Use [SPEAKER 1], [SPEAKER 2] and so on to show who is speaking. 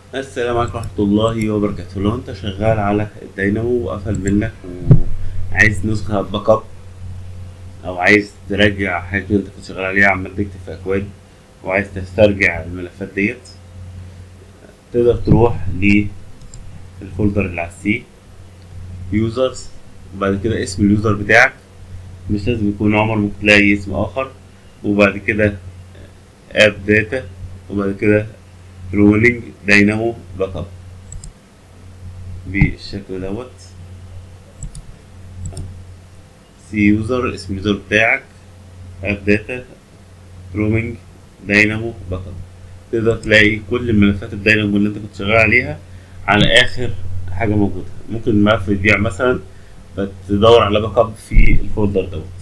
[SPEAKER 1] السلام عليكم ورحمة الله وبركاته لو انت شغال على الدينامو وقفل منك وعايز نسخة باك اب او عايز تراجع حاجة انت كنت شغال عليها عمال تكتب في اكواد وعايز تسترجع الملفات ديت تقدر تروح للفولدر اللي على السي يوزرز وبعد كده اسم اليوزر بتاعك مش لازم يكون عمر ممكن تلاقي اسم اخر وبعد كده اب داتا وبعد كده رولينج داينامو باك اب بالشكل دوت سي يوزر اسم اليوزر بتاعك اب داتا رومينج داينامو باك اب تقدر تلاقي كل الملفات الداينامو اللي انت كنت شغال عليها على اخر حاجه موجوده ممكن الملف يضيع مثلا فتدور على باك اب في الفولدر دوت